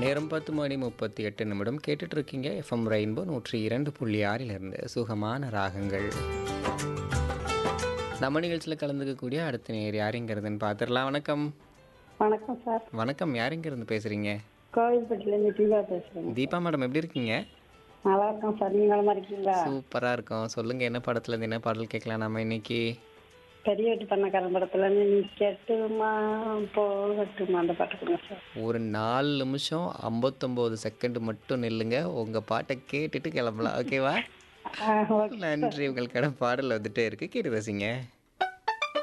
நேரம் பத்து மணி முப்பத்தி எட்டு நிமிடம் கேட்டுட்டு இருக்கீங்க எஃப்எம் ரெயின்போ நூற்றி இரண்டு புள்ளி ஆறிலிருந்து சுகமான ராகங்கள் நம்ம நிகழ்ச்சியில் கலந்துக்கக்கூடிய அடுத்த நேர் யாருங்கிறதுன்னு பார்த்துடலாம் வணக்கம் வணக்கம் சார் வணக்கம் யாருங்கிருந்து பேசுகிறீங்க கோவில்பட்டிலேருந்து தீபா பேசுகிறேங்க தீபா மேடம் எப்படி இருக்கீங்க நல்லா இருக்கோம் சார் நீங்கள் நலமா இருக்கீங்களா சூப்பராக இருக்கும் சொல்லுங்கள் என்ன படத்துலேருந்து என்ன பாடல் கேட்கலாம் நம்ம இன்னைக்கு பெரிய வீட்டு பண்ணக்காரன் படத்துல இருந்து நீ கெட்டுமா போகட்டுமா அந்த பாட்டு கொடுங்க சார் ஒரு நாலு நிமிஷம் ஐம்பத்தொம்போது செகண்ட் மட்டும் நில்லுங்க உங்கள் பாட்டை கேட்டுட்டு கிளம்பலாம் ஓகேவா ஆ, ஓகே நன்றி உங்களுக்கான பாடல் வந்துட்டே இருக்கு கேட்டு ரசிங்க